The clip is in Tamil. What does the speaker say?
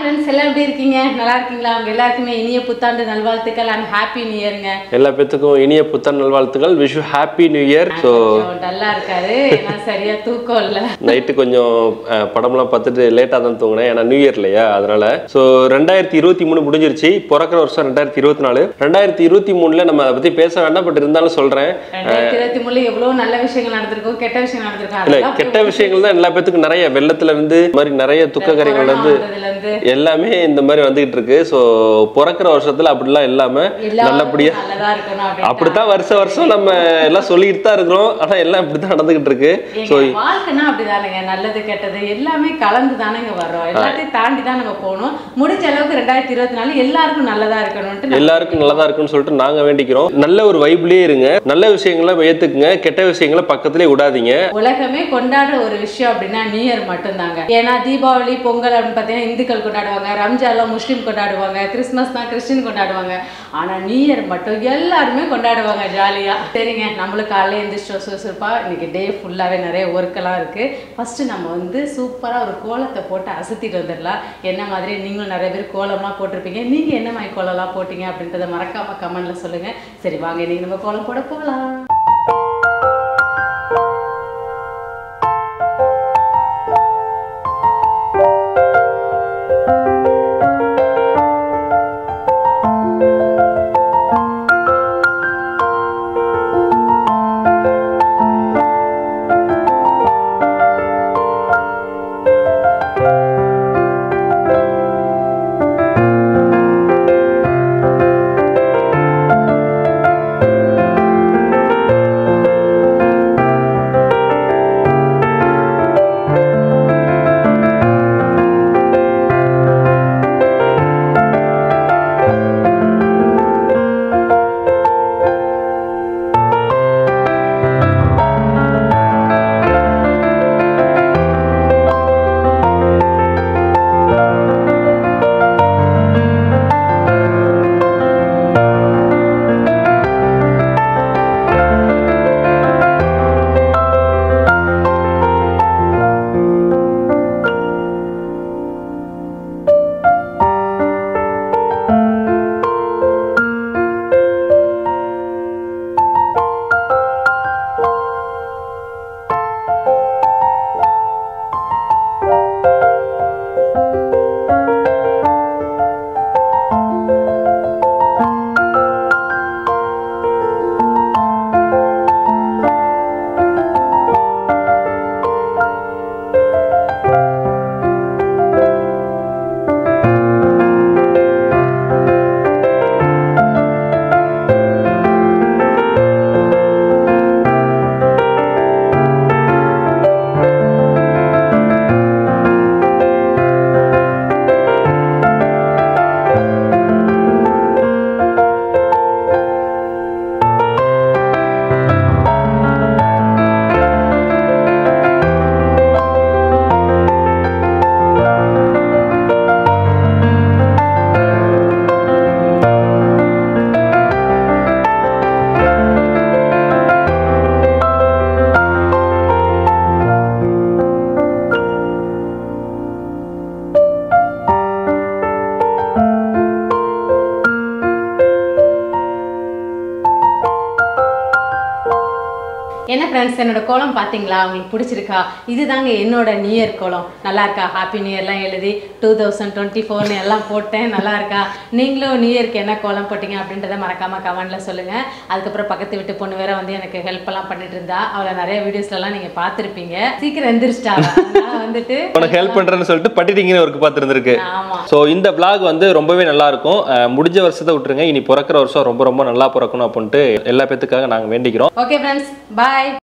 ஃப்ரெண்ட்ஸ் எல்லாம் எப்படி இருக்கீங்க நல்லா இருக்கீங்களா உங்க எல்லாருக்குமே இனிய புத்தாண்டு நல்வாழ்த்துக்கள் அண்ட் ஹாப்பி நியூ இயருங்க எல்லா பேத்துக்கும் இனிய புத்தாண்டு நல்வாழ்த்துக்கள் wish happy new year so கொஞ்சம் டல்லா இருக்காரு ஏன்னா சரியா தூக்கம் இல்ல நைட்டு கொஞ்சம் அஹ், படம்லாம் பார்த்துட்டு லேட்டாக தான் தூங்கினேன் ஏன்னா நியூ இயர் இல்லையா அதனால ஸோ ரெண்டாயிரத்தி இருபத்தி மூணு முடிஞ்சிருச்சு பிறக்கிற வருஷம் ரெண்டாயிரத்தி இருபத்தி நாலு ரெண்டாயிரத்தி இருபத்தி மூணுல நம்ம அதை பற்றி பேச வேண்டாம் பட் இருந்தாலும் சொல்கிறேன் ரெண்டாயிரத்தி இருபத்தி மூணுல எவ்வளவு நல்ல விஷயங்கள் நடந்திருக்கும் கெட்ட விஷயம் நடந்திருக்கும் இல்லை அதெல்லாம் கெட்ட விஷயங்கள் தான் எல்லா பேத்துக்கும் நிறைய வெள்ளத்துல இருந்து இந்த மாதிரி நிறைய துக்க கரைகள்ல இருந்து வந்ததுல இருந்து எல்லாமே இந்த மாதிரி வந்துகிட்டு இருக்கு ஸோ பிறக்கிற வருஷத்துல அப்படிலாம் இல்லாம எல்லாரும் நல்லபடியா நல்லதா இருக்கணும் அப்படின்னு அப்படித்தான் வருஷ வருஷம் நம்ம எல்லாம் சொல்லிட்டு தான் இருக்கிறோம் ஆனா எல்லாம் இப்படித்தான் நடந்துகிட்டு இருக்கு ஸோ ஏங்க, வாழ்க்கைன்னா அப்படிதானேங்க நல்லது கெட்டது எல்லாமே கலந்து தானேங்க வர்றோம் எல்லாத்தையும் தாண்டி தான் நம்ம போகணும் முடிஞ்ச அளவுக்கு ரெண்டாயிரத்தி இருபத்தி நாலு எல்லாருக்கும் நல்லதா இருக்கணும்ட்டு நான் எல்லாருக்கும் நல்லதா இருக்குன்னு சொல்லிட்டு நாங்க வேண்டிக்கிறோம் நல்ல ஒரு வைப்லயே இருங்க நல்ல விஷயங்களை ஏத்துக்குங்க கெட்ட விஷயங்களை பக்கத்திலே விடாதீங்க உலகமே கொண்டாடுற ஒரு விஷயம் அப்படின்னா நியூ இயர் மட்டும்தாங்க ஏன்னா தீபாவளி பொங்கல் அப்படின்னு பார்த்தீங்கன்னா இந்துக்கள் கொண்டாடுவாங்க ரம்ஜான்லாம் முஸ்லீம் கொண்டாடுவாங்க கிறிஸ்மஸ் தான் கிறிஸ்டின் கொண்டாடுவாங்க ஆனா நியூ இயர் மட்டும் எல்லாருமே கொண்டாடுவாங்க ஜாலியா சரிங்க நம்மளுக்கு காலையில எழுந்திரிச்சு சுறுசுறுப்பா இன்னைக்கு டே ஃபுல்லாவே நிறைய ஒர்க்கெல்லாம் இருக்கு ஃபர்ஸ்ட் நம்ம வந்து சூப்பரா ஒரு கோலத்தை போட்டு அசத்திட்டு வந்துடலாம் என்ன மாதிரி நீங்களும் நிறைய பேர் கோலம்லாம் போட்டிருப்பீங்க நீங்க என்ன மாதிரி கோலம்லாம் போட்டீங்க அப்படின்றத மறக்காம கமெண்ட்ல சொல்லுங்க சரி வாங்க இன்னைக்கு நம்ம கோலம் போட போகலாம் என்ன ஃப்ரெண்ட்ஸ் என்னோட கோலம் பார்த்தீங்களா உங்களுக்கு பிடிச்சிருக்கா இதுதாங்க என்னோட நியூ இயர் கோலம் நல்லா இருக்கா ஹாப்பி நியூ இயர்லாம் எழுதி டூ தௌசண்ட் டுவெண்ட்டி ஃபோர்னு எல்லாம் போட்டேன் நல்லா இருக்கா நீங்களும் நியூ இயர்க்கு என்ன கோலம் போட்டீங்க அப்படின்றத மறக்காம கமெண்ட்ல சொல்லுங்க அதுக்கப்புறம் பக்கத்து வீட்டு பொண்ணு வேற வந்து எனக்கு ஹெல்ப் எல்லாம் பண்ணிட்டு இருந்தா அவளை நிறைய வீடியோஸ்லாம் நீங்க பார்த்துருப்பீங்க சீக்கிரம் எந்திரிச்சிட்டா அவ. அதனால வந்துட்டு உனக்கு ஹெல்ப் பண்றேன்னு சொல்லிட்டு பட்டிட்டிங்கன்னு ஒர்க் பார்த்துருந்துருக்கு ஆமா ஸோ இந்த vlog வந்து ரொம்பவே நல்லா இருக்கும் அஹ், முடிஞ்ச வருஷத்தை விட்டுருங்க இனி பிறக்கிற வருஷம் ரொம்ப ரொம்ப நல்லா பிறக்கணும் அப்படின்ட்டு எல்லா பேத்துக்காக நாங்கள் வேண்டிக்கிறோம் ஓகே ஃப்ரெண்ட்ஸ் பாய்